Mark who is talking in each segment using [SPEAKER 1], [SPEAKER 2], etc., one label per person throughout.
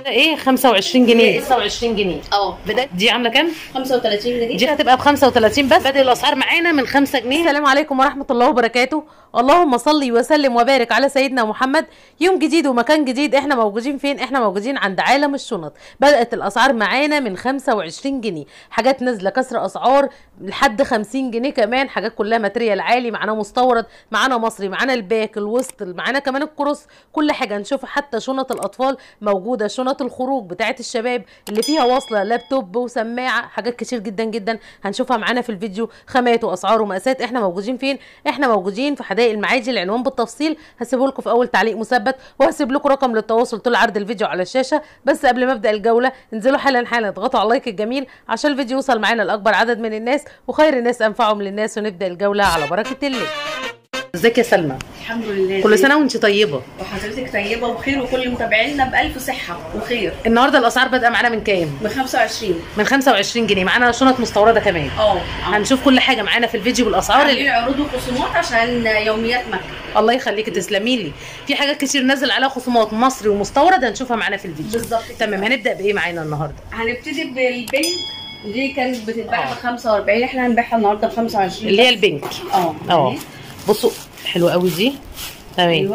[SPEAKER 1] ايه 25 جنيه 29 جنيه
[SPEAKER 2] اه
[SPEAKER 1] بدأت دي عامله كام
[SPEAKER 2] 35 جنيه
[SPEAKER 1] دي هتبقى ب 35 بس بدل الاسعار معانا من 5 جنيه السلام عليكم ورحمه الله وبركاته اللهم صل وسلم وبارك على سيدنا محمد يوم جديد ومكان جديد احنا موجودين فين احنا موجودين عند عالم الشنط بدات الاسعار معانا من 25 جنيه حاجات نازله كسر اسعار لحد 50 جنيه كمان حاجات كلها ماتريال عالي معانا مستورد معانا مصري معانا الباك الوسط معانا كمان الكروس كل حاجه نشوف حتى شنط الاطفال موجوده شنط الخروج بتاعه الشباب اللي فيها واصله لابتوب وسماعه حاجات كتير جدا جدا هنشوفها معانا في الفيديو خامات واسعار ومقاسات احنا موجودين فين احنا موجودين في حدائق المعادي العنوان بالتفصيل هسيبه لكم في اول تعليق مثبت وهسيب لكم رقم للتواصل طول عرض الفيديو على الشاشه بس قبل ما ابدا الجوله انزلوا حالا حالا اضغطوا على اللايك الجميل عشان الفيديو يوصل معانا لاكبر عدد من الناس وخير الناس انفعهم للناس ونبدا الجوله على بركه الله ازيك يا سلمى
[SPEAKER 2] الحمد لله
[SPEAKER 1] كل سنه وانت طيبه
[SPEAKER 2] وحضرتك طيبه وبخير وكل متابعينا بالف صحه وخير
[SPEAKER 1] النهارده الاسعار بادئه معانا من كام
[SPEAKER 2] ب 25
[SPEAKER 1] من 25 جنيه معانا شنط مستورده كمان
[SPEAKER 2] اه
[SPEAKER 1] هنشوف كل حاجه معانا في الفيديو بالاسعار
[SPEAKER 2] عاملين
[SPEAKER 1] اللي...
[SPEAKER 2] عروض وخصومات عشان يوميات مكه
[SPEAKER 1] الله يخليكي تسلمي لي في حاجات كتير نازل عليها خصومات مصري ومستورد هنشوفها معانا في الفيديو
[SPEAKER 2] بالظبط كده.
[SPEAKER 1] تمام هنبدا بايه معانا النهارده
[SPEAKER 2] هنبتدي بالبنك دي كانت بتتباع
[SPEAKER 1] آه.
[SPEAKER 2] ب 45 احنا هنبيعها النهارده ب 25
[SPEAKER 1] اللي هي
[SPEAKER 2] بس.
[SPEAKER 1] البينك
[SPEAKER 2] اه
[SPEAKER 1] اه
[SPEAKER 2] أهي.
[SPEAKER 1] بصوا حلوه قوي دي تمام
[SPEAKER 2] ايوه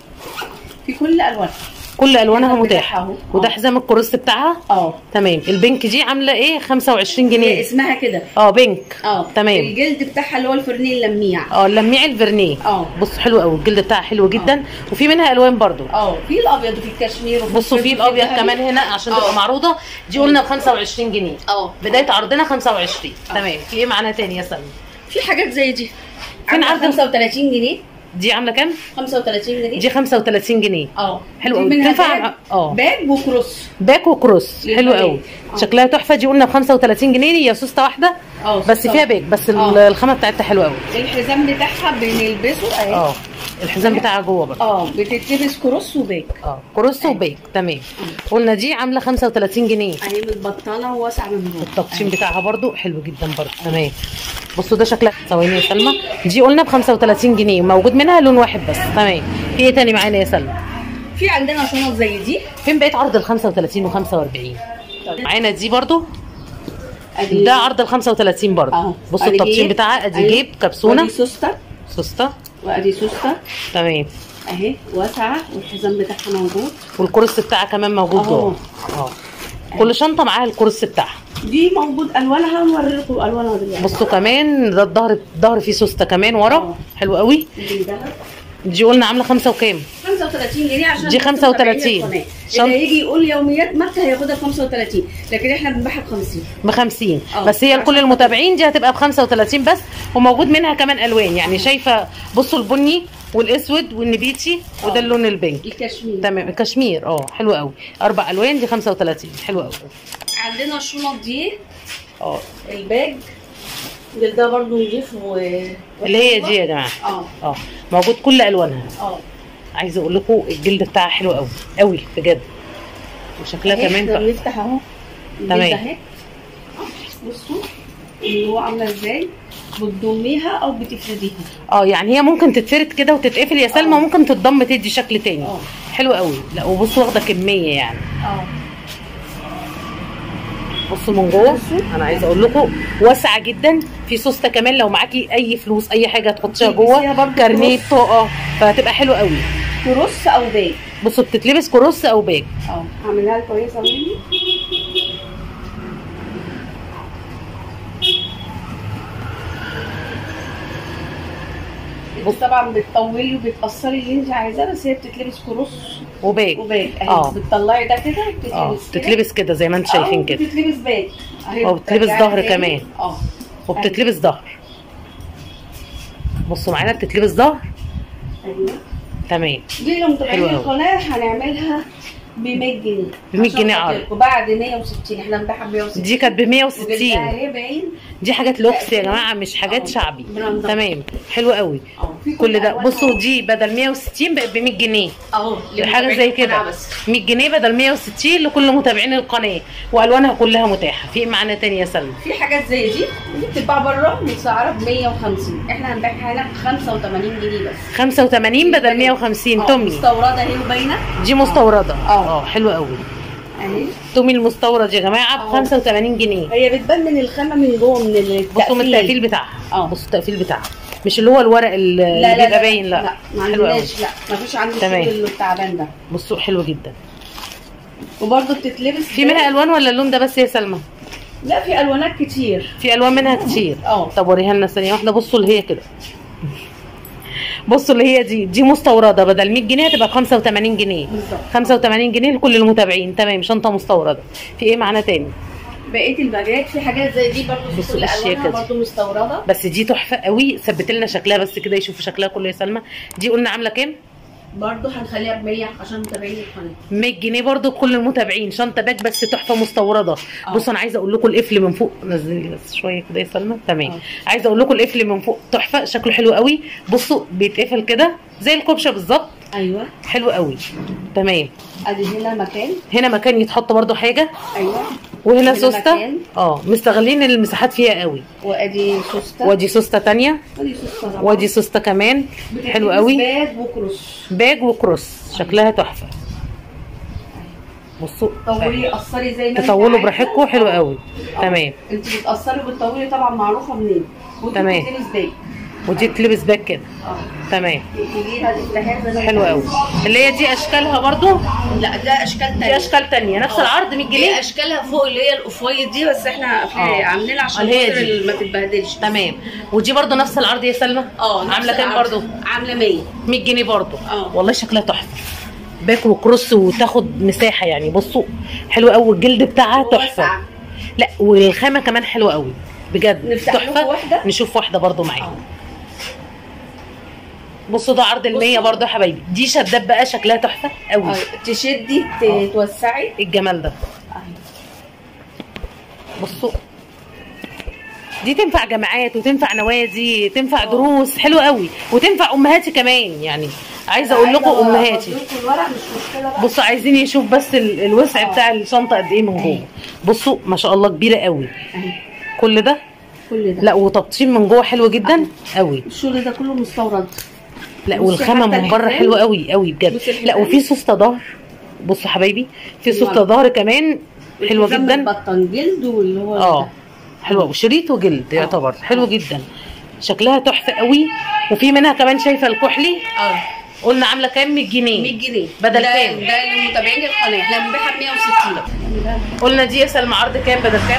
[SPEAKER 2] في كل الوانها
[SPEAKER 1] كل الوانها
[SPEAKER 2] الحزام
[SPEAKER 1] متاحه
[SPEAKER 2] بتاعها أهو.
[SPEAKER 1] وده
[SPEAKER 2] آه.
[SPEAKER 1] حزام الكروس بتاعها
[SPEAKER 2] اه
[SPEAKER 1] تمام البينك دي عامله ايه 25
[SPEAKER 2] هي
[SPEAKER 1] جنيه
[SPEAKER 2] اسمها كده
[SPEAKER 1] اه بينك
[SPEAKER 2] اه
[SPEAKER 1] تمام
[SPEAKER 2] الجلد بتاعها اللي هو الفرنيه اللميع
[SPEAKER 1] اه لميع الفرنيه
[SPEAKER 2] اه
[SPEAKER 1] بصوا حلو قوي الجلد بتاعها حلو جدا وفي منها الوان برضو
[SPEAKER 2] اه في الابيض وفي الكشمير وفي
[SPEAKER 1] بصوا في
[SPEAKER 2] الفلفل
[SPEAKER 1] الابيض
[SPEAKER 2] الذهبي.
[SPEAKER 1] كمان هنا عشان
[SPEAKER 2] آه.
[SPEAKER 1] تبقى معروضه دي قلنا ب 25 جنيه
[SPEAKER 2] اه
[SPEAKER 1] بدايه عرضنا 25
[SPEAKER 2] آه.
[SPEAKER 1] تمام في ايه معانا تاني يا سلمى
[SPEAKER 2] في حاجات زي دي
[SPEAKER 1] فين
[SPEAKER 2] عاملة
[SPEAKER 1] عرض
[SPEAKER 2] 35 جنيه
[SPEAKER 1] دي عامله كام
[SPEAKER 2] 35 جنيه
[SPEAKER 1] دي 35 جنيه
[SPEAKER 2] اه
[SPEAKER 1] حلو
[SPEAKER 2] دي
[SPEAKER 1] قوي.
[SPEAKER 2] منها
[SPEAKER 1] تنفع
[SPEAKER 2] باج-
[SPEAKER 1] مع- اه.
[SPEAKER 2] باج وكروس
[SPEAKER 1] باك وكروس حلو
[SPEAKER 2] للبنات.
[SPEAKER 1] قوي
[SPEAKER 2] آه.
[SPEAKER 1] شكلها تحفه دي قلنا ب 35 جنيه هي سوسته واحده
[SPEAKER 2] اه
[SPEAKER 1] بس
[SPEAKER 2] سوستة.
[SPEAKER 1] فيها باك بس ال-
[SPEAKER 2] آه.
[SPEAKER 1] الخامه بتاعتها حلوه قوي
[SPEAKER 2] الحزام بتاعها بنلبسه اهي
[SPEAKER 1] اه الحزام بتاعها جوه برضه
[SPEAKER 2] اه بتتلبس كروس وباج
[SPEAKER 1] اه كروس وباك تمام قلنا دي عامله 35 جنيه
[SPEAKER 2] اهي متبطنه وواسعه من جوه
[SPEAKER 1] التقسيم بتاعها برضو حلو جدا برضو تمام بصوا ده شكلها ثواني يا سلمى دي قلنا ب 35 جنيه موجود منها لون واحد بس تمام في ايه تاني معانا يا سلمى
[SPEAKER 2] في عندنا شنط زي دي
[SPEAKER 1] فين بقيت عرض ال 35 و 45
[SPEAKER 2] طيب.
[SPEAKER 1] معانا دي برضو
[SPEAKER 2] ادي
[SPEAKER 1] ده عرض ال 35 برضو
[SPEAKER 2] اهو
[SPEAKER 1] بصوا
[SPEAKER 2] أدي
[SPEAKER 1] التقسيم
[SPEAKER 2] جيب.
[SPEAKER 1] بتاعها ادي
[SPEAKER 2] أهي.
[SPEAKER 1] جيب كبسونه
[SPEAKER 2] وادي سوسته
[SPEAKER 1] سوسته
[SPEAKER 2] وادي سوسته
[SPEAKER 1] تمام
[SPEAKER 2] اهي واسعه والحزام بتاعها موجود
[SPEAKER 1] والكرسي بتاعها كمان موجود
[SPEAKER 2] أهو.
[SPEAKER 1] جوه اه كل شنطه معاها الكرسي بتاعها
[SPEAKER 2] دي موجود الوانها هنوري لكم الوانها دلوقتي
[SPEAKER 1] بصوا كمان ده الظهر الظهر فيه سوسته كمان ورا
[SPEAKER 2] اه.
[SPEAKER 1] حلو قوي
[SPEAKER 2] دي دهب.
[SPEAKER 1] دي قلنا عامله خمسة وكام
[SPEAKER 2] 35 جنيه عشان
[SPEAKER 1] دي 35.
[SPEAKER 2] شنط
[SPEAKER 1] شنط-
[SPEAKER 2] اللي هيجي يقول يوميات مكه هياخدها ب 35 لكن احنا بنبيعها ب 50
[SPEAKER 1] ب 50
[SPEAKER 2] اه.
[SPEAKER 1] بس هي لكل المتابعين دي هتبقى ب 35 بس وموجود منها كمان الوان يعني شايفه بصوا البني والاسود والنبيتي وده
[SPEAKER 2] اه.
[SPEAKER 1] اللون البينك
[SPEAKER 2] الكشمير
[SPEAKER 1] تمام الكشمير اه حلو قوي اربع الوان دي 35 حلو قوي
[SPEAKER 2] عندنا الشنط دي
[SPEAKER 1] اه
[SPEAKER 2] الباج ده برضه نضيف و
[SPEAKER 1] اللي هي دي يا جماعه
[SPEAKER 2] اه
[SPEAKER 1] اه موجود كل الوانها
[SPEAKER 2] اه
[SPEAKER 1] عايزه اقول لكم الجلد بتاعها حلو قوي قوي بجد وشكلها
[SPEAKER 2] أهي
[SPEAKER 1] كمان
[SPEAKER 2] احنا
[SPEAKER 1] تحفة.
[SPEAKER 2] بنفتح اهو
[SPEAKER 1] تمام.
[SPEAKER 2] الجلد اهي بصوا اللي هو عامله ازاي بتضميها او بتفرديها
[SPEAKER 1] اه يعني هي ممكن تتفرد كده وتتقفل يا سلمى
[SPEAKER 2] اه.
[SPEAKER 1] وممكن تتضم تدي شكل تاني
[SPEAKER 2] اه.
[SPEAKER 1] حلو قوي لا وبصوا واخده كميه يعني
[SPEAKER 2] اه
[SPEAKER 1] بصوا من جوه
[SPEAKER 2] بصوا.
[SPEAKER 1] انا عايزه اقول لكم واسعه جدا في سوسته كمان لو معاكي اي فلوس اي حاجه تحطيها
[SPEAKER 2] تلبسيها
[SPEAKER 1] جوه
[SPEAKER 2] برضه
[SPEAKER 1] كارنيه
[SPEAKER 2] كروس.
[SPEAKER 1] طاقه فهتبقى حلوه قوي
[SPEAKER 2] كروس او باج
[SPEAKER 1] بصوا بتتلبس كروس او باج
[SPEAKER 2] اه اعملها لك كويسه مني انت طبعا بتطولي وبتقصري اللي انت عايزاه بس هي بتتلبس كروس
[SPEAKER 1] وباج
[SPEAKER 2] وباج اهي
[SPEAKER 1] اه.
[SPEAKER 2] بتطلعي ده كده
[SPEAKER 1] اه
[SPEAKER 2] بتتلبس كده
[SPEAKER 1] بتتلبس كده زي ما انتم شايفين
[SPEAKER 2] أو
[SPEAKER 1] كده
[SPEAKER 2] بتتلبس باج اهي
[SPEAKER 1] اه، بتتلبس
[SPEAKER 2] بترجعي
[SPEAKER 1] ظهر
[SPEAKER 2] تاني.
[SPEAKER 1] كمان.
[SPEAKER 2] اه
[SPEAKER 1] وبتتلبس ظهر بصوا معانا بتتلبس ظهر
[SPEAKER 2] ايوه
[SPEAKER 1] تمام
[SPEAKER 2] دي لو متابعين
[SPEAKER 1] حلو أوي.
[SPEAKER 2] القناه هنعملها ب 100 جنيه
[SPEAKER 1] ب 100
[SPEAKER 2] عشان
[SPEAKER 1] جنيه عرض.
[SPEAKER 2] خاطركم. بعد 160 احنا بنبيعها ب 160
[SPEAKER 1] دي كانت ب 160
[SPEAKER 2] وجلدها اهي باين
[SPEAKER 1] دي حاجات لوكس يا جماعه مش حاجات
[SPEAKER 2] اه.
[SPEAKER 1] شعبي
[SPEAKER 2] براندات.
[SPEAKER 1] تمام حلو قوي
[SPEAKER 2] اه في
[SPEAKER 1] كل ده
[SPEAKER 2] ألوانها.
[SPEAKER 1] بصوا دي بدل 160 بقت ب 100 جنيه
[SPEAKER 2] اهو
[SPEAKER 1] حاجه زي كده
[SPEAKER 2] بس
[SPEAKER 1] 100 جنيه بدل 160 لكل متابعين القناه والوانها كلها متاحه في ايه معانا تاني يا سلمى
[SPEAKER 2] في حاجات زي دي دي بتتباع بره متسعره ب 150 احنا هنبيعها هنا ب 85 جنيه بس
[SPEAKER 1] 85 بدل 150
[SPEAKER 2] اه،
[SPEAKER 1] تومي
[SPEAKER 2] مستورده اهي وباينه
[SPEAKER 1] دي مستورده
[SPEAKER 2] اه.
[SPEAKER 1] اه حلوه قوي
[SPEAKER 2] اهي
[SPEAKER 1] التومي المستورد يا جماعه ب
[SPEAKER 2] أهو.
[SPEAKER 1] 85 جنيه
[SPEAKER 2] هي بتبان من الخامه من جوه من التقفيل
[SPEAKER 1] بصوا من التقفيل بتاعها
[SPEAKER 2] اه.
[SPEAKER 1] بصوا التقفيل بتاعها مش اللي هو الورق اللي
[SPEAKER 2] لا لا
[SPEAKER 1] بيبقى
[SPEAKER 2] لا
[SPEAKER 1] باين لا,
[SPEAKER 2] لا ما
[SPEAKER 1] حلو قوي
[SPEAKER 2] عندناش لا ما فيش عندي
[SPEAKER 1] تمام.
[SPEAKER 2] الشغل اللي التعبان ده
[SPEAKER 1] بصوا حلو جدا
[SPEAKER 2] وبرده بتتلبس
[SPEAKER 1] في منها الوان ولا اللون ده بس يا سلمى
[SPEAKER 2] لا في الوانات كتير
[SPEAKER 1] في الوان منها كتير
[SPEAKER 2] اه.
[SPEAKER 1] طب وريها لنا ثانيه واحده بصوا اللي هي كده بصوا اللي هي دي دي مستورده بدل 100 جنيه هتبقى 85 جنيه
[SPEAKER 2] بالظبط
[SPEAKER 1] 85 جنيه لكل المتابعين تمام شنطه مستورده في ايه معانا تاني
[SPEAKER 2] بقيه الباجات في حاجات زي دي برضه
[SPEAKER 1] بصوا
[SPEAKER 2] في كل
[SPEAKER 1] الشياكة
[SPEAKER 2] الوانها
[SPEAKER 1] دي.
[SPEAKER 2] برضه مستورده
[SPEAKER 1] بس دي تحفه قوي ثبت لنا شكلها بس كده يشوفوا شكلها كله يا سلمى دي قلنا عامله كام
[SPEAKER 2] برضه هنخليها ب 100 عشان متابعين القناه
[SPEAKER 1] 100 جنيه برضو كل المتابعين شنطه باك بس تحفه مستورده
[SPEAKER 2] اه.
[SPEAKER 1] بصوا انا عايزه اقول لكم القفل من فوق نزلي لي بس شويه كده يا سلمى تمام
[SPEAKER 2] اه.
[SPEAKER 1] عايزه اقول لكم القفل من فوق تحفه شكله حلو قوي بصوا بيتقفل كده زي الكبشه بالظبط
[SPEAKER 2] ايوه
[SPEAKER 1] حلو قوي تمام
[SPEAKER 2] ادي هنا مكان
[SPEAKER 1] هنا مكان يتحط برضو حاجه
[SPEAKER 2] ايوه
[SPEAKER 1] وهنا
[SPEAKER 2] هنا
[SPEAKER 1] سوسته
[SPEAKER 2] مكان.
[SPEAKER 1] اه مستغلين المساحات فيها قوي
[SPEAKER 2] وادي سوسته
[SPEAKER 1] وادي سوسته تانية
[SPEAKER 2] وادي سوسته طبعا.
[SPEAKER 1] وادي سوسته كمان حلو
[SPEAKER 2] بتتلبس
[SPEAKER 1] قوي
[SPEAKER 2] باج وكروس
[SPEAKER 1] باج وكروس شكلها تحفه بصوا
[SPEAKER 2] طولي قصري زي ما انت
[SPEAKER 1] تطولوا
[SPEAKER 2] عايزة.
[SPEAKER 1] براحتكم حلو قوي
[SPEAKER 2] اه.
[SPEAKER 1] تمام
[SPEAKER 2] انت بتقصري وبتطولي طبعا معروفه منين ودي
[SPEAKER 1] تمام.
[SPEAKER 2] بتتلبس باج
[SPEAKER 1] ودي تلبس باك كده
[SPEAKER 2] اه
[SPEAKER 1] تمام
[SPEAKER 2] تجيبيها تفتحيها زي ما
[SPEAKER 1] حلو
[SPEAKER 2] انت
[SPEAKER 1] قوي
[SPEAKER 2] عايزة.
[SPEAKER 1] اللي هي دي اشكالها برضو
[SPEAKER 2] لا ده اشكال تانية
[SPEAKER 1] دي اشكال تانية نفس
[SPEAKER 2] اه.
[SPEAKER 1] العرض 100
[SPEAKER 2] دي
[SPEAKER 1] جنيه
[SPEAKER 2] اشكالها فوق اللي هي الاوفوايت دي بس احنا في
[SPEAKER 1] اه.
[SPEAKER 2] عاملينها عشان
[SPEAKER 1] اللي هي
[SPEAKER 2] خاطر
[SPEAKER 1] دي.
[SPEAKER 2] ال- ما تتبهدلش
[SPEAKER 1] تمام ودي برضو نفس العرض يا سلمى
[SPEAKER 2] اه نفس
[SPEAKER 1] عامله كام
[SPEAKER 2] العرض.
[SPEAKER 1] برضو
[SPEAKER 2] عامله 100
[SPEAKER 1] 100 جنيه برضو
[SPEAKER 2] اه.
[SPEAKER 1] والله شكلها تحفه باك وكروس وتاخد مساحه يعني بصوا حلو قوي الجلد بتاعها تحفه
[SPEAKER 2] واسعة.
[SPEAKER 1] لا والخامه كمان حلوه قوي بجد
[SPEAKER 2] نفتح لكم
[SPEAKER 1] تحفه
[SPEAKER 2] واحدة؟
[SPEAKER 1] نشوف واحده برضو معانا
[SPEAKER 2] اه.
[SPEAKER 1] بصوا ده عرض ال 100
[SPEAKER 2] بصوا.
[SPEAKER 1] برضو يا حبايبي دي شداد بقى شكلها تحفه قوي
[SPEAKER 2] اه. تشدي ت- توسعي
[SPEAKER 1] الجمال ده
[SPEAKER 2] اه.
[SPEAKER 1] بصوا دي تنفع جامعات وتنفع نوادي تنفع
[SPEAKER 2] اه.
[SPEAKER 1] دروس حلوه قوي وتنفع امهاتي كمان يعني عايزه اقول لكم
[SPEAKER 2] عايزة
[SPEAKER 1] امهاتي
[SPEAKER 2] أوريكم الورق مش مشكله بقى
[SPEAKER 1] بصوا عايزين يشوف بس ال- الوسع
[SPEAKER 2] اه.
[SPEAKER 1] بتاع الشنطه قد ايه من جوه بصوا ما شاء الله كبيره قوي
[SPEAKER 2] اهي.
[SPEAKER 1] كل ده
[SPEAKER 2] كل ده
[SPEAKER 1] لا وتبطين من جوه حلو جدا قوي
[SPEAKER 2] الشغل ده كله مستورد
[SPEAKER 1] لا
[SPEAKER 2] بصي
[SPEAKER 1] والخامه
[SPEAKER 2] حتى
[SPEAKER 1] من بره
[SPEAKER 2] الحزام.
[SPEAKER 1] حلوه قوي قوي بجد
[SPEAKER 2] بصي
[SPEAKER 1] لا
[SPEAKER 2] الحزام.
[SPEAKER 1] وفي سوسته ظهر بصوا حبايبي في سوسته
[SPEAKER 2] والله.
[SPEAKER 1] ظهر كمان حلوه
[SPEAKER 2] الحزام
[SPEAKER 1] جدا
[SPEAKER 2] متبطن جلد واللي هو
[SPEAKER 1] اه حلوه وشريط وجلد يعتبر حلو جدا شكلها تحفه قوي وفي منها كمان شايفه الكحلي
[SPEAKER 2] اه
[SPEAKER 1] قلنا عامله كام 100 جنيه
[SPEAKER 2] 100 جنيه
[SPEAKER 1] بدل
[SPEAKER 2] ده
[SPEAKER 1] كام؟
[SPEAKER 2] ده لمتابعين القناه احنا بنبيعها ب 160
[SPEAKER 1] قلنا دي يا سلمى عرض كام بدل كام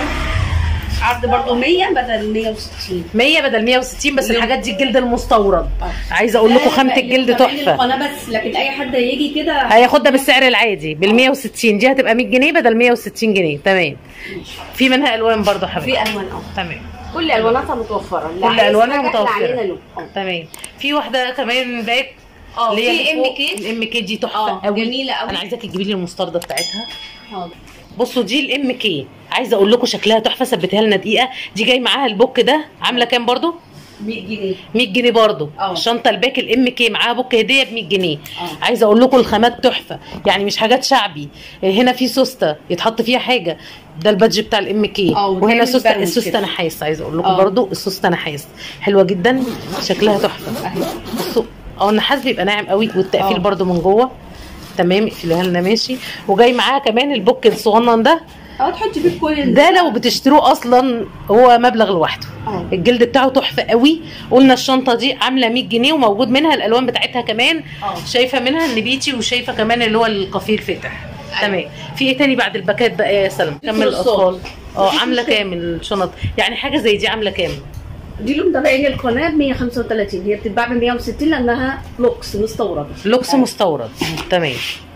[SPEAKER 2] عرض برضه 100 بدل 160
[SPEAKER 1] 100 بدل 160 بس
[SPEAKER 2] اليوم.
[SPEAKER 1] الحاجات دي الجلد المستورد
[SPEAKER 2] اه.
[SPEAKER 1] عايزه اقول لكم
[SPEAKER 2] ده
[SPEAKER 1] خامه
[SPEAKER 2] بقى
[SPEAKER 1] الجلد
[SPEAKER 2] لمتابعين
[SPEAKER 1] تحفه
[SPEAKER 2] القناه بس لكن اي حد هيجي كده
[SPEAKER 1] هياخدها بالسعر العادي بال 160 دي هتبقى 100 جنيه بدل 160 جنيه تمام في منها الوان برضه حبيبي
[SPEAKER 2] في الوان اه
[SPEAKER 1] تمام
[SPEAKER 2] كل الواناتها متوفره اللي
[SPEAKER 1] كل
[SPEAKER 2] عايز
[SPEAKER 1] ألوانها
[SPEAKER 2] حاجة احنا
[SPEAKER 1] متوفرة.
[SPEAKER 2] علينا له اه
[SPEAKER 1] تمام في واحده كمان باك
[SPEAKER 2] اه
[SPEAKER 1] اللي هي
[SPEAKER 2] في ام
[SPEAKER 1] فوق.
[SPEAKER 2] كي
[SPEAKER 1] الام كي دي تحفه
[SPEAKER 2] اه
[SPEAKER 1] قوي
[SPEAKER 2] جميله قوي
[SPEAKER 1] انا عايزاكي تجيبي لي المستردة بتاعتها
[SPEAKER 2] حاضر
[SPEAKER 1] بصوا دي الام كي عايزه اقول لكم شكلها تحفه ثبتها لنا دقيقه دي جاي معاها البوك ده عامله كام برضو
[SPEAKER 2] 100 جنيه
[SPEAKER 1] 100 جنيه برضو
[SPEAKER 2] اه.
[SPEAKER 1] الشنطه الباك الام كي معاها بوك هديه ب 100 جنيه
[SPEAKER 2] اه.
[SPEAKER 1] عايزه اقول لكم الخامات تحفه يعني مش حاجات شعبي هنا في سوسته يتحط فيها حاجه ده البادج بتاع الام كي
[SPEAKER 2] اه،
[SPEAKER 1] وهنا
[SPEAKER 2] وكامل
[SPEAKER 1] سوسته
[SPEAKER 2] برد
[SPEAKER 1] السوسته
[SPEAKER 2] كده.
[SPEAKER 1] نحاس عايزه اقول لكم
[SPEAKER 2] اه.
[SPEAKER 1] برضو السوسته نحاس حلوه جدا شكلها تحفه
[SPEAKER 2] اهي
[SPEAKER 1] بصوا اه النحاس بيبقى ناعم قوي والتقفيل
[SPEAKER 2] اه.
[SPEAKER 1] برضو من جوه تمام اقفليها لنا ماشي وجاي معاها كمان البوك الصغنن ده
[SPEAKER 2] اه تحطي فيه كويل
[SPEAKER 1] ده لو بتشتروه اصلا هو مبلغ لوحده
[SPEAKER 2] اه.
[SPEAKER 1] الجلد بتاعه تحفه قوي قلنا الشنطه دي عامله 100 جنيه وموجود منها الالوان بتاعتها كمان
[SPEAKER 2] اه.
[SPEAKER 1] شايفه منها النبيتي وشايفه كمان اللي هو القفيل الفاتح
[SPEAKER 2] أيوة.
[SPEAKER 1] تمام في ايه تاني بعد الباكات بقى يا سلمى كمل
[SPEAKER 2] الصوت.
[SPEAKER 1] الاطفال اه
[SPEAKER 2] مفيش
[SPEAKER 1] عامله
[SPEAKER 2] مشكلة.
[SPEAKER 1] كام الشنط يعني حاجه زي دي عامله كام
[SPEAKER 2] دي اللي متابعين القناه ب 135 هي بتتباع ب 160 لانها لوكس مستورده
[SPEAKER 1] لوكس
[SPEAKER 2] أيوة.
[SPEAKER 1] مستورد تمام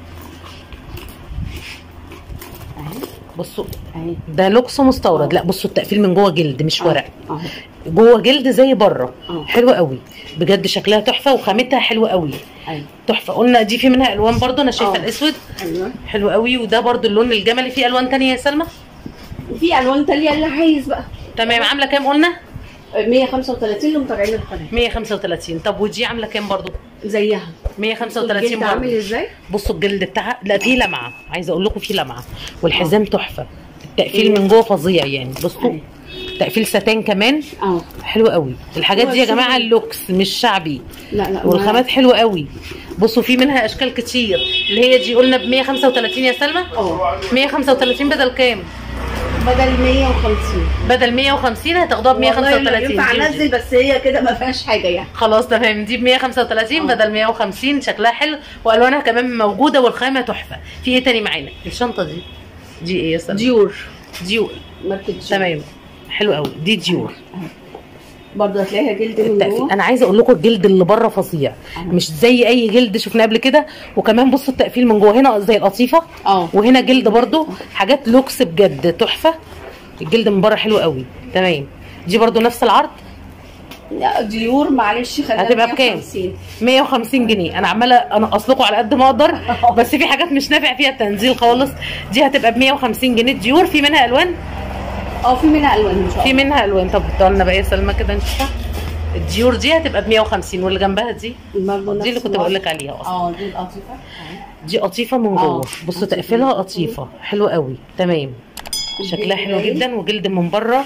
[SPEAKER 1] بصوا
[SPEAKER 2] اهي
[SPEAKER 1] ده لوكس مستورد
[SPEAKER 2] اه.
[SPEAKER 1] لا بصوا التقفيل من جوه جلد مش ورق
[SPEAKER 2] اه
[SPEAKER 1] جوه جلد زي بره
[SPEAKER 2] اه.
[SPEAKER 1] حلوه قوي بجد شكلها تحفه وخامتها حلوه قوي
[SPEAKER 2] ايوه
[SPEAKER 1] تحفه قلنا دي في منها الوان برضو انا شايفه
[SPEAKER 2] اه.
[SPEAKER 1] الاسود
[SPEAKER 2] ايوه
[SPEAKER 1] حلو قوي وده برضو اللون الجملي في الوان تانية يا سلمى
[SPEAKER 2] وفي الوان تانية اللي عايز بقى
[SPEAKER 1] تمام عامله كام قلنا
[SPEAKER 2] 135 لمتابعين القناه
[SPEAKER 1] 135 طب ودي عامله كام برضو
[SPEAKER 2] زيها
[SPEAKER 1] 135
[SPEAKER 2] الجلد عامل
[SPEAKER 1] برضو
[SPEAKER 2] ازاي؟
[SPEAKER 1] بصوا الجلد بتاعها لا في لمعه عايزه اقول لكم في لمعه والحزام تحفه التقفيل من جوه فظيع يعني بصوا
[SPEAKER 2] أيوة.
[SPEAKER 1] تقفيل ستان كمان
[SPEAKER 2] اه
[SPEAKER 1] حلو قوي الحاجات
[SPEAKER 2] هو
[SPEAKER 1] دي يا جماعه
[SPEAKER 2] الشغل-
[SPEAKER 1] اللوكس مش شعبي
[SPEAKER 2] لا لا
[SPEAKER 1] والخامات حلوه قوي بصوا في منها اشكال كتير اللي هي دي قلنا ب 135 يا سلمى
[SPEAKER 2] اه
[SPEAKER 1] 135 بدل كام
[SPEAKER 2] بدل 150
[SPEAKER 1] بدل 150 هتاخدوها ب
[SPEAKER 2] والله
[SPEAKER 1] 135
[SPEAKER 2] ينفع
[SPEAKER 1] دي ودي.
[SPEAKER 2] انزل بس هي كده ما فيهاش حاجه يعني
[SPEAKER 1] خلاص تمام دي ب 135
[SPEAKER 2] آه.
[SPEAKER 1] بدل 150 شكلها حلو والوانها كمان موجوده والخامه تحفه في ايه تاني معانا الشنطه دي دي ايه يا سلمى
[SPEAKER 2] ديور
[SPEAKER 1] ديور
[SPEAKER 2] ماركه ديور
[SPEAKER 1] تمام حلو قوي دي ديور
[SPEAKER 2] برضه هتلاقيها جلد من
[SPEAKER 1] التقفيل
[SPEAKER 2] جوه
[SPEAKER 1] انا عايزه اقول لكم الجلد اللي بره فظيع مش زي اي جلد شفناه قبل كده وكمان بصوا التقفيل من جوه هنا زي القطيفه
[SPEAKER 2] اه
[SPEAKER 1] وهنا جلد برضو حاجات لوكس بجد تحفه الجلد من بره حلو قوي تمام دي برضو نفس العرض
[SPEAKER 2] لا ديور معلش خليها
[SPEAKER 1] هتبقى بكام؟
[SPEAKER 2] 150.
[SPEAKER 1] 150 جنيه انا عماله انقص لكم على قد ما اقدر بس في حاجات مش نافع فيها التنزيل خالص دي هتبقى ب 150 جنيه ديور في منها الوان
[SPEAKER 2] اه في منها الوان ان شاء
[SPEAKER 1] في
[SPEAKER 2] الله
[SPEAKER 1] منها الوان طب تعالوا لنا بقى يا سلمى كده نشوفها الديور دي هتبقى ب 150 واللي جنبها دي
[SPEAKER 2] برضه
[SPEAKER 1] دي اللي
[SPEAKER 2] نفس
[SPEAKER 1] كنت بقول لك عليها اصلا
[SPEAKER 2] اه دي القطيفه أهي.
[SPEAKER 1] دي قطيفه من
[SPEAKER 2] آه،
[SPEAKER 1] جوه بصوا
[SPEAKER 2] قطيفة.
[SPEAKER 1] تقفيلها قطيفه حلوه قوي تمام شكلها حلو
[SPEAKER 2] باين.
[SPEAKER 1] جدا وجلد من بره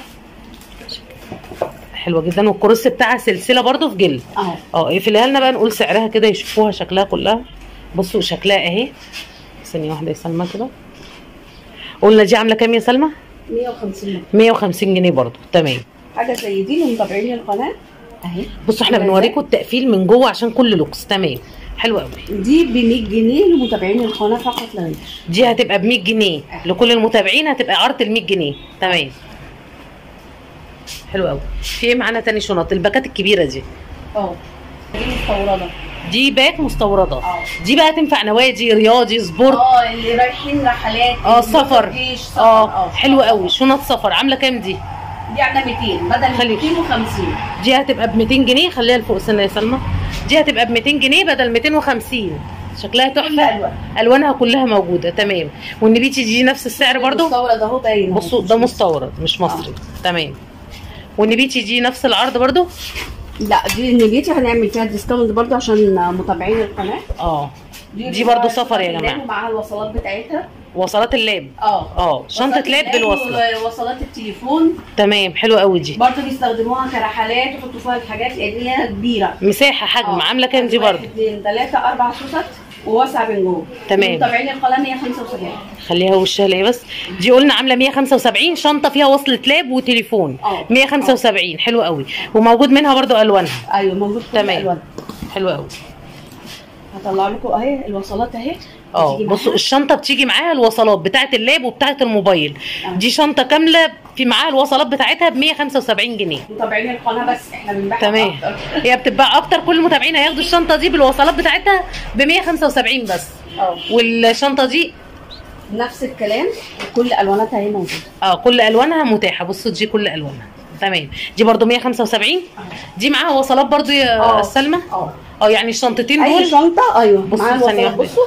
[SPEAKER 1] حلوه جدا والكروس بتاعها سلسله برضو في جلد
[SPEAKER 2] اهو
[SPEAKER 1] اه اقفلها لنا بقى نقول سعرها كده يشوفوها شكلها كلها بصوا شكلها اهي ثانيه واحده يا سلمى كده قلنا دي عامله كام يا سلمى
[SPEAKER 2] 150
[SPEAKER 1] 150 جنيه برضو تمام
[SPEAKER 2] حاجه زي دي لمتابعين القناه اهي
[SPEAKER 1] بصوا احنا
[SPEAKER 2] عاملة
[SPEAKER 1] بنوريكم التقفيل من جوه عشان كل لوكس تمام حلو قوي
[SPEAKER 2] دي ب 100 جنيه لمتابعين القناه فقط لا غير
[SPEAKER 1] دي هتبقى ب 100 جنيه لكل المتابعين هتبقى عرض ال 100 جنيه تمام حلو قوي في ايه معانا تاني شنط الباكات الكبيره دي
[SPEAKER 2] اه دي مستورده
[SPEAKER 1] دي باك مستورده
[SPEAKER 2] اه
[SPEAKER 1] دي بقى تنفع نوادي رياضي سبورت
[SPEAKER 2] اه اللي رايحين رحلات
[SPEAKER 1] اه
[SPEAKER 2] اللي
[SPEAKER 1] سفر
[SPEAKER 2] جيش سفر
[SPEAKER 1] اه حلو قوي شنط سفر عامله كام دي
[SPEAKER 2] دي عامله 200 بدل
[SPEAKER 1] خلي-
[SPEAKER 2] 250
[SPEAKER 1] دي هتبقى ب 200 جنيه خليها لفوق سنه يا سلمى دي هتبقى ب 200 جنيه بدل 250 شكلها
[SPEAKER 2] كل
[SPEAKER 1] تحفه
[SPEAKER 2] الوان
[SPEAKER 1] الوانها كلها موجوده تمام والنبيتي دي نفس السعر برضو
[SPEAKER 2] مستورد اهو باين أهو.
[SPEAKER 1] بصوا ده مستورد مش مصري تمام والنبيتي دي نفس العرض برضو
[SPEAKER 2] لا دي النبيتي هنعمل فيها ديسكاونت برضو عشان متابعين القناه
[SPEAKER 1] اه دي
[SPEAKER 2] اللي
[SPEAKER 1] برضو
[SPEAKER 2] هو
[SPEAKER 1] سفر يا
[SPEAKER 2] اللاب
[SPEAKER 1] جماعه
[SPEAKER 2] ومعاها الوصلات بتاعتها
[SPEAKER 1] وصلات اللاب
[SPEAKER 2] اه
[SPEAKER 1] اه شنطه
[SPEAKER 2] وصلات
[SPEAKER 1] لاب
[SPEAKER 2] اللاب
[SPEAKER 1] بالوصله
[SPEAKER 2] ووصلات التليفون
[SPEAKER 1] تمام حلوه قوي دي
[SPEAKER 2] برضو بيستخدموها كرحلات يحطوا فيها الحاجات لان هي كبيره
[SPEAKER 1] مساحه حجم
[SPEAKER 2] آه.
[SPEAKER 1] عامله كام دي
[SPEAKER 2] واحد،
[SPEAKER 1] برضو
[SPEAKER 2] اثنين ثلاثة أربع سوست وواسعة من جوه
[SPEAKER 1] تمام.
[SPEAKER 2] متابعين القناة 175
[SPEAKER 1] خليها وشها ليه بس دي قلنا عامله 175 شنطه فيها وصله لاب وتليفون
[SPEAKER 2] اه.
[SPEAKER 1] 175 حلو قوي وموجود منها برضو الوانها
[SPEAKER 2] أيوه موجود كل
[SPEAKER 1] تمام.
[SPEAKER 2] الألوان
[SPEAKER 1] حلو قوي
[SPEAKER 2] هطلع لكم أهي الوصلات أهي
[SPEAKER 1] اه
[SPEAKER 2] بتيجي
[SPEAKER 1] بصوا
[SPEAKER 2] معاها.
[SPEAKER 1] الشنطه بتيجي معاها الوصلات بتاعه اللاب وبتاعه الموبايل
[SPEAKER 2] اه.
[SPEAKER 1] دي شنطه كامله في معاها الوصلات بتاعتها ب 175 جنيه
[SPEAKER 2] متابعين القناة بس احنا بنبيعها
[SPEAKER 1] تمام
[SPEAKER 2] أكتر.
[SPEAKER 1] هي بتتباع اكتر كل المتابعين هياخدوا الشنطه دي بالوصلات بتاعتها ب 175 بس
[SPEAKER 2] اه
[SPEAKER 1] والشنطه دي
[SPEAKER 2] نفس الكلام وكل ألواناتها هي موجودة
[SPEAKER 1] اه كل الوانها متاحه بصوا دي كل الوانها تمام دي برضو 175 دي معاها وصلات برضو يا
[SPEAKER 2] اه.
[SPEAKER 1] سلمى
[SPEAKER 2] اه
[SPEAKER 1] اه يعني الشنطتين
[SPEAKER 2] أي
[SPEAKER 1] دول
[SPEAKER 2] شنطة أيوه
[SPEAKER 1] بصوا
[SPEAKER 2] معاها
[SPEAKER 1] ثانية
[SPEAKER 2] الوصلات
[SPEAKER 1] واحدة.
[SPEAKER 2] بصوا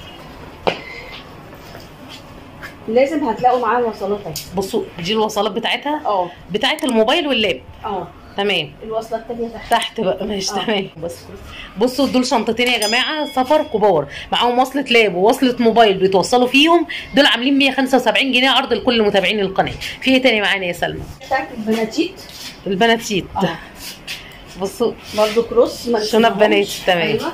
[SPEAKER 2] لازم هتلاقوا معاها الوصلات اهي
[SPEAKER 1] بصوا دي الوصلات بتاعتها
[SPEAKER 2] اه
[SPEAKER 1] بتاعت الموبايل واللاب
[SPEAKER 2] اه
[SPEAKER 1] تمام
[SPEAKER 2] الوصلة التانية تحت
[SPEAKER 1] تحت بقى ماشي
[SPEAKER 2] اه.
[SPEAKER 1] تمام بس بصوا دول شنطتين يا جماعه سفر كبار معاهم وصله لاب ووصله موبايل بيتوصلوا فيهم دول عاملين 175 جنيه عرض لكل متابعين القناه في ايه تاني معانا يا سلمى
[SPEAKER 2] بتاعت البناتيت
[SPEAKER 1] البناتيت
[SPEAKER 2] اه
[SPEAKER 1] بصوا
[SPEAKER 2] برضو كروس ما
[SPEAKER 1] شنط
[SPEAKER 2] نسيناهمش.
[SPEAKER 1] بنات، تمام.
[SPEAKER 2] ايوه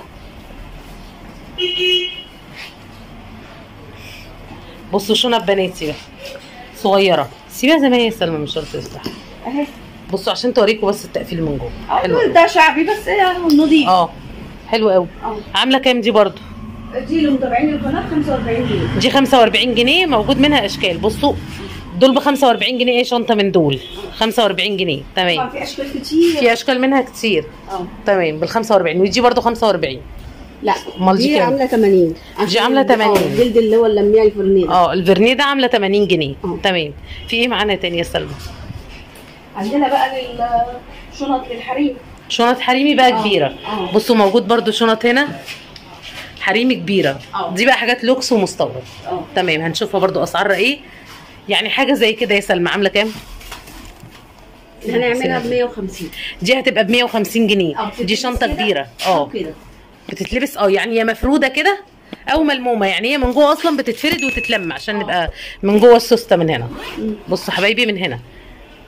[SPEAKER 1] بصوا شنط بناتي بقى صغيره سيبها زي ما هي يا سلمى مش شرط تفتح
[SPEAKER 2] اهي
[SPEAKER 1] بصوا عشان توريكم بس التقفيل من جوه حلو
[SPEAKER 2] اه
[SPEAKER 1] قوي.
[SPEAKER 2] ده شعبي بس هي نضيف
[SPEAKER 1] اه حلو قوي
[SPEAKER 2] اه
[SPEAKER 1] عامله كام دي برضو
[SPEAKER 2] دي لمتابعين القناه 45 جنيه
[SPEAKER 1] دي 45 جنيه موجود منها اشكال بصوا دول ب 45 جنيه ايه شنطه من دول 45 جنيه
[SPEAKER 2] طبعا
[SPEAKER 1] تمام
[SPEAKER 2] في اشكال كتير
[SPEAKER 1] في اشكال منها كتير
[SPEAKER 2] اه
[SPEAKER 1] تمام بال 45 ودي برضو 45
[SPEAKER 2] لا
[SPEAKER 1] أمال دي
[SPEAKER 2] دي
[SPEAKER 1] كام؟
[SPEAKER 2] عامله 80
[SPEAKER 1] دي عاملة
[SPEAKER 2] عشان
[SPEAKER 1] 80.
[SPEAKER 2] اه الجلد اللي هو اللميع الفرنيه ده.
[SPEAKER 1] اه الفرنيه ده عامله 80 جنيه
[SPEAKER 2] اه.
[SPEAKER 1] تمام في ايه معانا تاني يا سلمى
[SPEAKER 2] عندنا بقى للشنط للحريم
[SPEAKER 1] شنط حريمي بقى
[SPEAKER 2] اه.
[SPEAKER 1] كبيره
[SPEAKER 2] اه.
[SPEAKER 1] بصوا موجود برضو شنط هنا حريمي كبيره
[SPEAKER 2] اه.
[SPEAKER 1] دي بقى حاجات لوكس ومستورد
[SPEAKER 2] اه
[SPEAKER 1] تمام هنشوفها برضو اسعارها ايه يعني حاجه زي كده يا سلمى عامله كام
[SPEAKER 2] هنعملها ب 150
[SPEAKER 1] دي هتبقى ب 150 جنيه
[SPEAKER 2] اه
[SPEAKER 1] دي
[SPEAKER 2] بتتلبس
[SPEAKER 1] شنطه
[SPEAKER 2] كده
[SPEAKER 1] كبيره
[SPEAKER 2] او
[SPEAKER 1] اه
[SPEAKER 2] كده
[SPEAKER 1] بتتلبس اه يعني هي مفروده كده او ملمومه يعني هي من جوه اصلا بتتفرد وتتلم عشان
[SPEAKER 2] اه.
[SPEAKER 1] نبقى من جوه السوسته من هنا بصوا حبايبي من هنا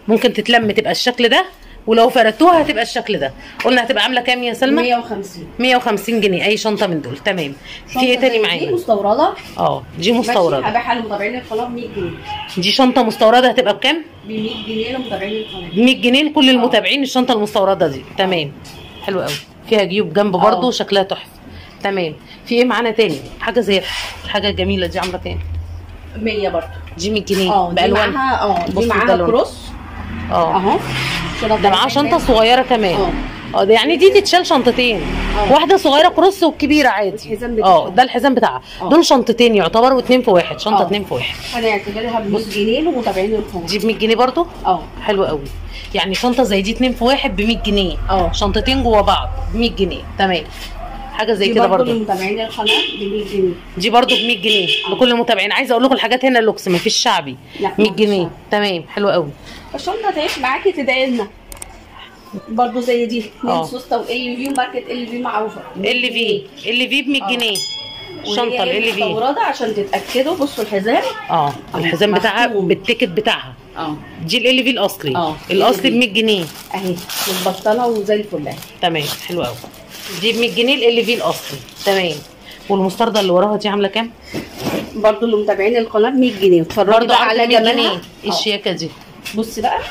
[SPEAKER 1] ممكن تتلم تبقى الشكل ده ولو فردتوها هتبقى الشكل ده قلنا هتبقى عامله كام يا سلمى
[SPEAKER 2] 150
[SPEAKER 1] 150 جنيه اي شنطه من دول تمام في ايه
[SPEAKER 2] شنطة
[SPEAKER 1] تاني
[SPEAKER 2] زي دي
[SPEAKER 1] معانا
[SPEAKER 2] مستورده
[SPEAKER 1] اه دي
[SPEAKER 2] ماشي
[SPEAKER 1] مستورده
[SPEAKER 2] هبيعها لمتابعين القناه ب 100 جنيه
[SPEAKER 1] دي شنطه مستورده هتبقى بكام
[SPEAKER 2] ب 100 جنيه لمتابعين القناه
[SPEAKER 1] ب 100 جنيه لكل المتابعين الشنطه المستورده دي تمام حلو قوي فيها جيوب جنب برضو
[SPEAKER 2] اه.
[SPEAKER 1] شكلها تحفه تمام في ايه معانا تاني حاجه زي الحاجه الجميله دي عامله كام
[SPEAKER 2] 100 برضه
[SPEAKER 1] دي 100 جنيه
[SPEAKER 2] اه دي
[SPEAKER 1] بالوان
[SPEAKER 2] معاها اه
[SPEAKER 1] بصوا
[SPEAKER 2] دي معاها
[SPEAKER 1] ده لون.
[SPEAKER 2] كروس
[SPEAKER 1] اه
[SPEAKER 2] اهو شنط
[SPEAKER 1] ده معاه شنطه صغيره كمان
[SPEAKER 2] اه.
[SPEAKER 1] اه ده يعني دي تتشال شنطتين
[SPEAKER 2] اه.
[SPEAKER 1] واحده صغيره كروس وكبيره عادي
[SPEAKER 2] الحزام بتاعها.
[SPEAKER 1] اه ده الحزام بتاعها
[SPEAKER 2] اه.
[SPEAKER 1] دول شنطتين يعتبروا اتنين في واحد شنطه
[SPEAKER 2] اه.
[SPEAKER 1] اتنين في واحد
[SPEAKER 2] هنعتبرها ب 100 جنيه لمتابعين القناه
[SPEAKER 1] دي ب 100 جنيه برضو
[SPEAKER 2] اه
[SPEAKER 1] حلو قوي يعني شنطه زي دي اتنين في واحد ب 100 جنيه
[SPEAKER 2] اه.
[SPEAKER 1] شنطتين جوا بعض ب 100 جنيه تمام حاجه زي
[SPEAKER 2] دي
[SPEAKER 1] كده
[SPEAKER 2] برضه
[SPEAKER 1] برضو
[SPEAKER 2] لمتابعين القناه ب 100 جنيه
[SPEAKER 1] دي برضو ب 100 جنيه
[SPEAKER 2] اه.
[SPEAKER 1] لكل المتابعين عايزه اقول لكم الحاجات هنا لوكس ما فيش شعبي
[SPEAKER 2] لا،
[SPEAKER 1] 100
[SPEAKER 2] ما
[SPEAKER 1] جنيه
[SPEAKER 2] فيش
[SPEAKER 1] تمام حلو قوي
[SPEAKER 2] الشنطه تعيش معاكي تدعي لنا برضه زي دي
[SPEAKER 1] اه.
[SPEAKER 2] من سوسته وال في وماركه ال في معروفه
[SPEAKER 1] ال في ال في ب 100
[SPEAKER 2] اه.
[SPEAKER 1] جنيه الشنطه ال في
[SPEAKER 2] مستورده عشان تتاكدوا بصوا الحزام
[SPEAKER 1] اه الحزام بتاعها
[SPEAKER 2] مختوم.
[SPEAKER 1] بالتيكت بتاعها
[SPEAKER 2] اه
[SPEAKER 1] دي ال في الاصلي
[SPEAKER 2] اه.
[SPEAKER 1] الاصلي ب
[SPEAKER 2] LV.
[SPEAKER 1] 100 جنيه
[SPEAKER 2] اهي متبطله وزي الفل اهي
[SPEAKER 1] تمام حلو قوي دي ب 100 جنيه ال في الاصلي تمام والمستردة اللي وراها دي عامله كام؟
[SPEAKER 2] برضه اللي متابعين القناه ب 100 جنيه اتفرجي
[SPEAKER 1] برضه
[SPEAKER 2] بقى
[SPEAKER 1] على
[SPEAKER 2] على
[SPEAKER 1] 100 جنيه
[SPEAKER 2] جمالها
[SPEAKER 1] ايه
[SPEAKER 2] اه.
[SPEAKER 1] الشياكه دي
[SPEAKER 2] بصي بقى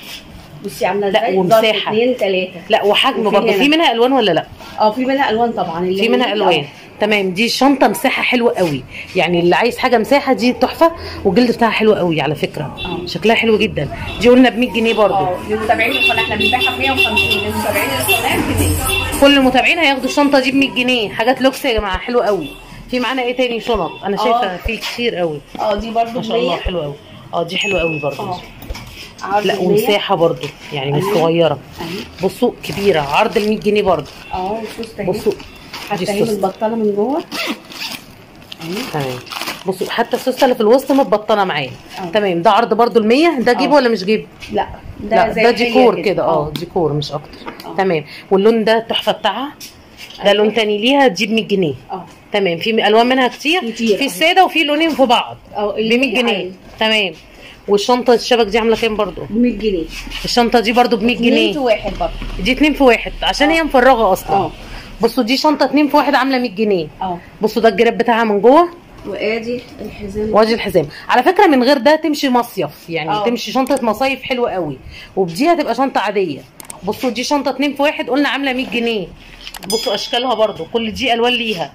[SPEAKER 2] بصي عامله
[SPEAKER 1] لا،
[SPEAKER 2] ازاي
[SPEAKER 1] ومساحة.
[SPEAKER 2] 2 3
[SPEAKER 1] لا وحجم
[SPEAKER 2] وفي
[SPEAKER 1] برضه
[SPEAKER 2] هنا.
[SPEAKER 1] في منها الوان ولا لا؟
[SPEAKER 2] اه في منها الوان طبعا اللي
[SPEAKER 1] في
[SPEAKER 2] هي
[SPEAKER 1] منها
[SPEAKER 2] دي،
[SPEAKER 1] الوان
[SPEAKER 2] اه.
[SPEAKER 1] تمام دي شنطه مساحه حلوه قوي يعني اللي عايز حاجه مساحه دي تحفه والجلد بتاعها حلو قوي على فكره
[SPEAKER 2] اه.
[SPEAKER 1] شكلها حلو جدا دي قلنا ب 100 جنيه برضه
[SPEAKER 2] اه لمتابعين القناه احنا بنبيعها ب 150 لمتابعين القناه ب 100
[SPEAKER 1] كل المتابعين هياخدوا الشنطه دي ب 100 جنيه حاجات لوكس يا جماعه حلوه قوي في معانا ايه تاني شنط انا
[SPEAKER 2] اه.
[SPEAKER 1] شايفه في كتير قوي
[SPEAKER 2] اه دي برضه
[SPEAKER 1] ما
[SPEAKER 2] ب
[SPEAKER 1] شاء الله
[SPEAKER 2] 100
[SPEAKER 1] حلوه قوي اه دي حلوه قوي برضه
[SPEAKER 2] اه عرض
[SPEAKER 1] لا
[SPEAKER 2] ب 100.
[SPEAKER 1] ومساحه برضه يعني مش
[SPEAKER 2] أيوة.
[SPEAKER 1] صغيره
[SPEAKER 2] اهي
[SPEAKER 1] بصوا كبيره عرض ال 100 جنيه برضه
[SPEAKER 2] اه السوسته اهي
[SPEAKER 1] بصوا
[SPEAKER 2] حتى
[SPEAKER 1] دي
[SPEAKER 2] هي
[SPEAKER 1] السوسته
[SPEAKER 2] متبطله من جوه اهي
[SPEAKER 1] تمام بصوا حتى السوسته اللي في الوسط متبطنه معايا
[SPEAKER 2] اه.
[SPEAKER 1] تمام ده عرض برضه ال 100 ده جيب
[SPEAKER 2] اه.
[SPEAKER 1] ولا مش جيب؟
[SPEAKER 2] لا
[SPEAKER 1] لا
[SPEAKER 2] زي
[SPEAKER 1] ده
[SPEAKER 2] الحلية
[SPEAKER 1] ديكور كده اه ديكور مش اكتر تمام واللون ده التحفه بتاعها ده
[SPEAKER 2] أيوة.
[SPEAKER 1] لون تاني ليها دي ب 100 جنيه
[SPEAKER 2] اه
[SPEAKER 1] تمام في الوان منها كتير
[SPEAKER 2] كتير.
[SPEAKER 1] في الساده وفي لونين في بعض
[SPEAKER 2] اه
[SPEAKER 1] ب 100 جنيه تمام والشنطه الشبك دي عامله كام برضو
[SPEAKER 2] ب 100 جنيه
[SPEAKER 1] الشنطه دي برضو ب 100
[SPEAKER 2] اتنين في
[SPEAKER 1] جنيه
[SPEAKER 2] واحد برضه
[SPEAKER 1] دي اتنين في واحد عشان
[SPEAKER 2] اه.
[SPEAKER 1] هي مفرغه اصلا
[SPEAKER 2] اه
[SPEAKER 1] بصوا دي شنطه اتنين في واحد عامله 100 جنيه
[SPEAKER 2] اه
[SPEAKER 1] بصوا ده الجراب بتاعها من جوه
[SPEAKER 2] وادي الحزام
[SPEAKER 1] وادي الحزام على فكره من غير ده تمشي مصيف يعني
[SPEAKER 2] اه.
[SPEAKER 1] تمشي شنطه مصايف حلوه قوي وبدي هتبقى شنطه عاديه بصوا دي شنطه اتنين في واحد قلنا عامله 100 جنيه بصوا اشكالها برضو كل دي الوان ليها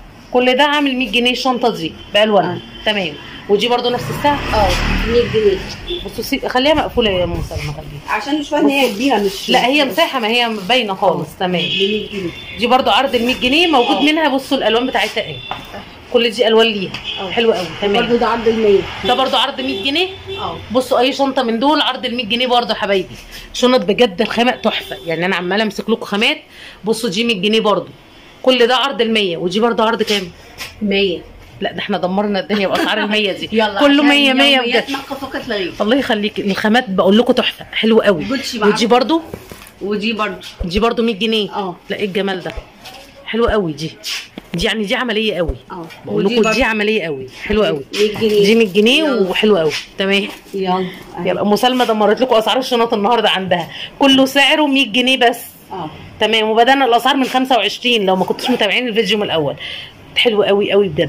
[SPEAKER 1] كل ده عامل 100 جنيه الشنطه دي بالوانها
[SPEAKER 2] اه.
[SPEAKER 1] تمام ودي برضو نفس السعر
[SPEAKER 2] اه 100 جنيه
[SPEAKER 1] بصوا سي... خليها مقفوله يا ام سلمى خليها
[SPEAKER 2] عشان مش فاهمه ان هي كبيره مش
[SPEAKER 1] لا هي مساحه ما هي باينه خالص
[SPEAKER 2] ب
[SPEAKER 1] تمام
[SPEAKER 2] 100 جنيه
[SPEAKER 1] دي برضو عرض ال 100 جنيه موجود
[SPEAKER 2] اه.
[SPEAKER 1] منها بصوا الالوان بتاعتها ايه كل دي الوان ليها
[SPEAKER 2] اه.
[SPEAKER 1] حلوه قوي
[SPEAKER 2] برضه
[SPEAKER 1] تمام
[SPEAKER 2] ده عرض ال 100
[SPEAKER 1] ده برضو عرض 100 جنيه
[SPEAKER 2] اه
[SPEAKER 1] بصوا اي شنطه من دول عرض ال 100 جنيه برضه يا حبايبي شنط بجد الخامه تحفه يعني انا عماله امسك لكم خامات بصوا دي 100 جنيه برضه كل ده عرض ال 100 ودي برضه عرض كام
[SPEAKER 2] 100
[SPEAKER 1] لا ده احنا دمرنا الدنيا باسعار ال 100 دي
[SPEAKER 2] يلا
[SPEAKER 1] كله
[SPEAKER 2] عشان
[SPEAKER 1] 100 100
[SPEAKER 2] يوميات
[SPEAKER 1] بجد
[SPEAKER 2] نقة فقط لا غير
[SPEAKER 1] الله يخليك الخامات بقول لكم تحفه حلوه قوي
[SPEAKER 2] جوتشي بقى.
[SPEAKER 1] ودي برضه
[SPEAKER 2] ودي برضه
[SPEAKER 1] دي برضه 100 جنيه
[SPEAKER 2] اه
[SPEAKER 1] لا ايه الجمال ده حلوه قوي دي دي يعني دي عمليه قوي
[SPEAKER 2] اه
[SPEAKER 1] بقول
[SPEAKER 2] ودي
[SPEAKER 1] لكم
[SPEAKER 2] برضه
[SPEAKER 1] دي عمليه قوي حلوه قوي
[SPEAKER 2] 100 جنيه
[SPEAKER 1] دي 100 جنيه
[SPEAKER 2] يلا.
[SPEAKER 1] وحلوه قوي تمام
[SPEAKER 2] يلا
[SPEAKER 1] يلا ام سلمى دمرت لكم اسعار الشنط النهارده عندها كله سعره 100 جنيه بس
[SPEAKER 2] اه
[SPEAKER 1] تمام وبدانا الاسعار من 25 لو ما كنتوش متابعين الفيديو من الاول حلو قوي قوي بجد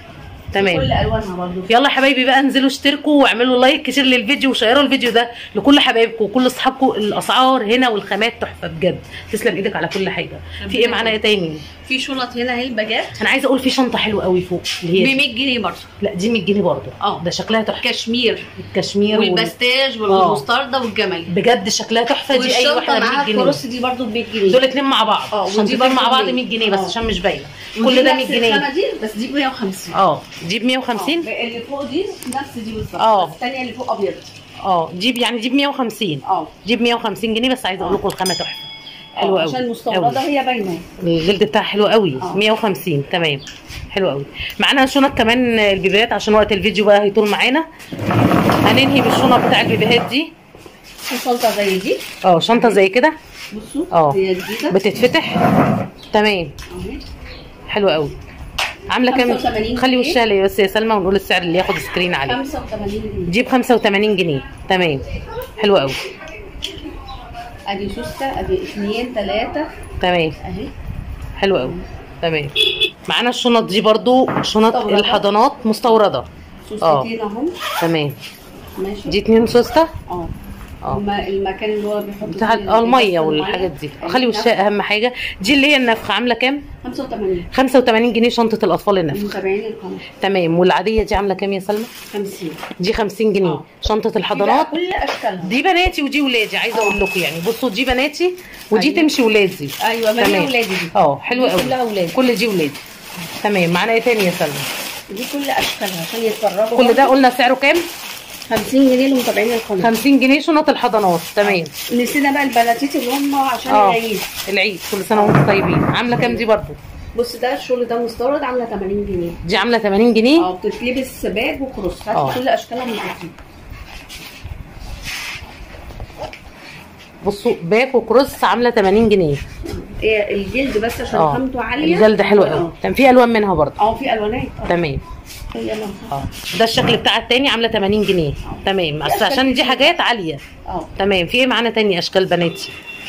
[SPEAKER 1] تمام
[SPEAKER 2] كل الوانها برضه
[SPEAKER 1] يلا يا حبايبي بقى انزلوا اشتركوا واعملوا لايك كتير للفيديو وشيروا الفيديو ده لكل حبايبكم وكل اصحابكم الاسعار هنا والخامات تحفه بجد تسلم ايدك على كل حاجه في ايه معانا ايه تاني
[SPEAKER 2] في شنط هنا اهي الباجات
[SPEAKER 1] انا عايزه اقول في شنطه حلوه قوي فوق اللي
[SPEAKER 2] ب
[SPEAKER 1] هي
[SPEAKER 2] 100 جنيه برضه
[SPEAKER 1] لا دي 100 جنيه برضه
[SPEAKER 2] اه.
[SPEAKER 1] ده شكلها تحفه
[SPEAKER 2] كشمير
[SPEAKER 1] الكشمير وال...
[SPEAKER 2] والباستاج والمستردة والجمل
[SPEAKER 1] بجد شكلها تحفه دي اي
[SPEAKER 2] والشنطه
[SPEAKER 1] واحده ب 100
[SPEAKER 2] معاها
[SPEAKER 1] جنيه
[SPEAKER 2] الكروس دي برضه ب 100 جنيه
[SPEAKER 1] دول اتنين مع بعض
[SPEAKER 2] اه، ودي
[SPEAKER 1] شنطتين
[SPEAKER 2] برضه
[SPEAKER 1] مع بعض
[SPEAKER 2] 100
[SPEAKER 1] 100 جنيه بس
[SPEAKER 2] اه.
[SPEAKER 1] عشان مش باينه
[SPEAKER 2] ودي
[SPEAKER 1] كل ده
[SPEAKER 2] نفس
[SPEAKER 1] 100 جنيه
[SPEAKER 2] الخامة دي بس دي ب 150
[SPEAKER 1] اه دي ب 150
[SPEAKER 2] اه، اللي فوق دي نفس دي بالظبط
[SPEAKER 1] اه.
[SPEAKER 2] بس الثانيه اللي فوق ابيض
[SPEAKER 1] اه دي ب- يعني دي ب 150
[SPEAKER 2] اه
[SPEAKER 1] دي ب 150 جنيه بس عايزه اقول لكم الخامه تحفه حلوه قوي
[SPEAKER 2] عشان مستورده هي باينه
[SPEAKER 1] الجلد بتاعها حلو قوي
[SPEAKER 2] اه.
[SPEAKER 1] 150 تمام حلو قوي معانا شنط كمان البيبيات عشان وقت الفيديو بقى هيطول معانا هننهي بالشنط بتاع البيبيهات دي
[SPEAKER 2] في شنطه زي دي
[SPEAKER 1] اه شنطه زي كده
[SPEAKER 2] بصوا
[SPEAKER 1] اه.
[SPEAKER 2] هي جديده
[SPEAKER 1] بتتفتح تمام
[SPEAKER 2] اهي.
[SPEAKER 1] حلوه قوي عامله
[SPEAKER 2] 85
[SPEAKER 1] كام خلي
[SPEAKER 2] جنيه.
[SPEAKER 1] وشها لي بس يا سلمى ونقول السعر اللي ياخد سكرين عليه
[SPEAKER 2] 85 جنيه
[SPEAKER 1] دي ب 85 جنيه تمام حلو قوي
[SPEAKER 2] ادي سوسته ادي اثنين ثلاثه
[SPEAKER 1] تمام
[SPEAKER 2] اهي
[SPEAKER 1] حلو قوي تمام معانا الشنط دي برضو شنط
[SPEAKER 2] مستوردة.
[SPEAKER 1] الحضانات مستورده
[SPEAKER 2] سوستتين اهم
[SPEAKER 1] تمام
[SPEAKER 2] ماشي
[SPEAKER 1] دي اتنين سوسته
[SPEAKER 2] اه
[SPEAKER 1] اه
[SPEAKER 2] الم- المكان اللي هو بيحط
[SPEAKER 1] بتاع
[SPEAKER 2] فيه
[SPEAKER 1] الميه
[SPEAKER 2] المية.
[SPEAKER 1] والحاجات دي
[SPEAKER 2] أيوة.
[SPEAKER 1] خلي وشها اهم حاجه دي اللي هي النفخه عامله كام
[SPEAKER 2] 85
[SPEAKER 1] 85 جنيه شنطه الاطفال النفخ
[SPEAKER 2] متابعين القناه
[SPEAKER 1] تمام والعاديه دي عامله كام يا سلمى
[SPEAKER 2] 50
[SPEAKER 1] دي 50 جنيه
[SPEAKER 2] اه.
[SPEAKER 1] شنطه الحضانات
[SPEAKER 2] دي بقى كل اشكالها
[SPEAKER 1] دي بناتي ودي ولادي عايزه
[SPEAKER 2] اه.
[SPEAKER 1] اقول لكم يعني بصوا دي بناتي ودي
[SPEAKER 2] أيوة.
[SPEAKER 1] تمشي ولادي
[SPEAKER 2] ايوه ما هي
[SPEAKER 1] تمام.
[SPEAKER 2] ولادي دي
[SPEAKER 1] اه حلوه
[SPEAKER 2] دي
[SPEAKER 1] قوي
[SPEAKER 2] كلها ولاد.
[SPEAKER 1] كل دي ولادي تمام معانا ايه تاني يا سلمى
[SPEAKER 2] دي كل اشكالها عشان يتفرجوا
[SPEAKER 1] كل ده قلنا سعره كام
[SPEAKER 2] 50 جنيه لمتابعين القناه
[SPEAKER 1] 50 جنيه شنط الحضانات تمام
[SPEAKER 2] نسينا بقى البناتيت اللي هم عشان
[SPEAKER 1] اه
[SPEAKER 2] العيد
[SPEAKER 1] العيد كل سنه وانتم طيبين عامله كام دي برضو
[SPEAKER 2] بص ده الشغل ده مستورد عامله 80 جنيه
[SPEAKER 1] دي عامله 80 جنيه
[SPEAKER 2] اه بتتلبس باج وكروس
[SPEAKER 1] اه.
[SPEAKER 2] هات كل اشكالها موجودين
[SPEAKER 1] بصوا باك وكروس عامله 80 جنيه
[SPEAKER 2] إيه الجلد بس عشان
[SPEAKER 1] اه
[SPEAKER 2] خامته عاليه
[SPEAKER 1] الجلد حلو قوي
[SPEAKER 2] اه.
[SPEAKER 1] كان في الوان منها برضو
[SPEAKER 2] اه في الوانات اه.
[SPEAKER 1] تمام
[SPEAKER 2] هي لونها.
[SPEAKER 1] اه ده الشكل بتاع التاني عامله 80 جنيه تمام بس
[SPEAKER 2] أشكال
[SPEAKER 1] عشان دي
[SPEAKER 2] كتير.
[SPEAKER 1] حاجات عاليه
[SPEAKER 2] اه
[SPEAKER 1] تمام في ايه معانا تاني اشكال بناتي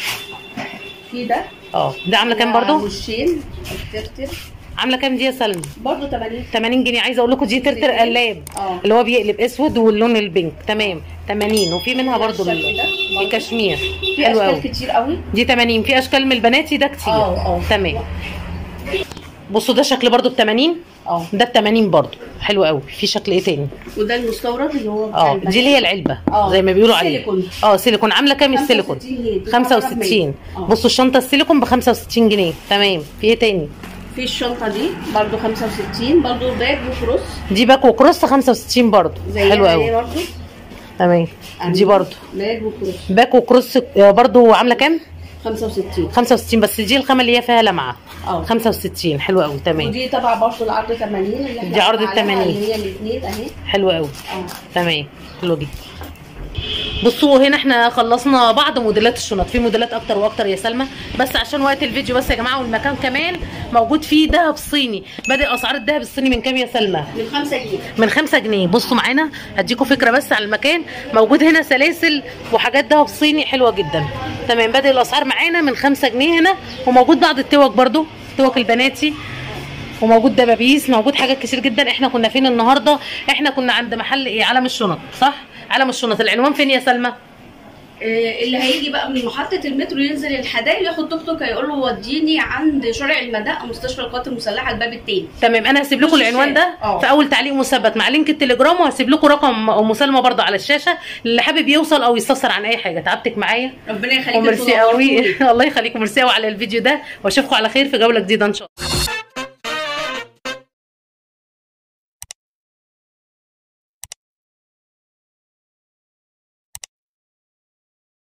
[SPEAKER 2] في ده
[SPEAKER 1] اه ده عامله كام برضو
[SPEAKER 2] وشين الترتر
[SPEAKER 1] عامله كام دي يا سلمى
[SPEAKER 2] برضه 80
[SPEAKER 1] 80 جنيه عايزه اقول لكم دي ترتر قلاب
[SPEAKER 2] اه.
[SPEAKER 1] اللي هو بيقلب اسود واللون البينك تمام 80 وفي منها برضو
[SPEAKER 2] الشكل
[SPEAKER 1] ال-
[SPEAKER 2] ده برضو.
[SPEAKER 1] الكشمير
[SPEAKER 2] في
[SPEAKER 1] حلو
[SPEAKER 2] اشكال
[SPEAKER 1] قوي
[SPEAKER 2] كتير قوي
[SPEAKER 1] دي 80 في اشكال من البناتي ده كتير
[SPEAKER 2] اه، اه.
[SPEAKER 1] تمام بصوا ده شكل برضو ب 80
[SPEAKER 2] اه
[SPEAKER 1] ده ب 80 برضو حلو قوي في شكل ايه تاني
[SPEAKER 2] وده المستورد اللي هو بتاع
[SPEAKER 1] اه
[SPEAKER 2] البنات.
[SPEAKER 1] دي اللي هي العلبه
[SPEAKER 2] اه.
[SPEAKER 1] زي ما بيقولوا عليها
[SPEAKER 2] سيليكون.
[SPEAKER 1] اه سيليكون عامله كام السيليكون
[SPEAKER 2] 65 جنيه. دي
[SPEAKER 1] 65
[SPEAKER 2] اه.
[SPEAKER 1] بصوا الشنطه السيليكون ب 65 جنيه تمام في ايه تاني
[SPEAKER 2] في الشنطه دي برضه 65 برضه باج وكروس
[SPEAKER 1] دي باك وكروس 65 برضو
[SPEAKER 2] زي
[SPEAKER 1] حلو
[SPEAKER 2] ما هي
[SPEAKER 1] قوي
[SPEAKER 2] برضه
[SPEAKER 1] تمام دي برضو
[SPEAKER 2] باج وكروس
[SPEAKER 1] باك وكروس آه، برضو عامله كام
[SPEAKER 2] 65
[SPEAKER 1] 65 بس دي الخامه اللي هي فيها لمعه
[SPEAKER 2] اه
[SPEAKER 1] 65 حلو قوي تمام
[SPEAKER 2] ودي تبع برضه العرض 80 اللي احنا
[SPEAKER 1] دي عرض
[SPEAKER 2] قلنا عليها،
[SPEAKER 1] 80.
[SPEAKER 2] اللي هي الاثنين اهي
[SPEAKER 1] حلو قوي
[SPEAKER 2] اه
[SPEAKER 1] تمام حلو جدا بصوا هنا احنا خلصنا بعض موديلات الشنط في موديلات اكتر واكتر يا سلمى بس عشان وقت الفيديو بس يا جماعه والمكان كمان موجود فيه دهب صيني بادئ اسعار الدهب الصيني من كام يا سلمى
[SPEAKER 2] من 5 جنيه
[SPEAKER 1] من 5 جنيه بصوا معانا هديكم فكره بس على المكان موجود هنا سلاسل وحاجات دهب صيني حلوه جدا تمام بادئ الاسعار معانا من 5 جنيه هنا وموجود بعض التوك برضو توك البناتي وموجود دبابيس موجود حاجات كتير جدا احنا كنا فين النهارده احنا كنا عند محل ايه علم الشنط صح علم الشنط العنوان فين يا سلمى
[SPEAKER 2] آه، اللي هيجي بقى من محطة المترو ينزل الحدائق ياخد توك توك هيقول له وديني عند شارع المدق مستشفى القوات المسلحة الباب التاني
[SPEAKER 1] تمام انا هسيب لكم
[SPEAKER 2] نص
[SPEAKER 1] العنوان ده
[SPEAKER 2] الشارع. اه.
[SPEAKER 1] في اول تعليق مثبت مع لينك التليجرام وهسيب لكم رقم ام سلمى برضه على الشاشه اللي حابب يوصل او يستفسر عن اي حاجه تعبتك معايا
[SPEAKER 2] ربنا يخليك
[SPEAKER 1] وميرسي
[SPEAKER 2] انتوا
[SPEAKER 1] قوي
[SPEAKER 2] نورتوني.
[SPEAKER 1] الله يخليكم ميرسي قوي على الفيديو ده واشوفكم على خير في جوله جديده ان شاء الله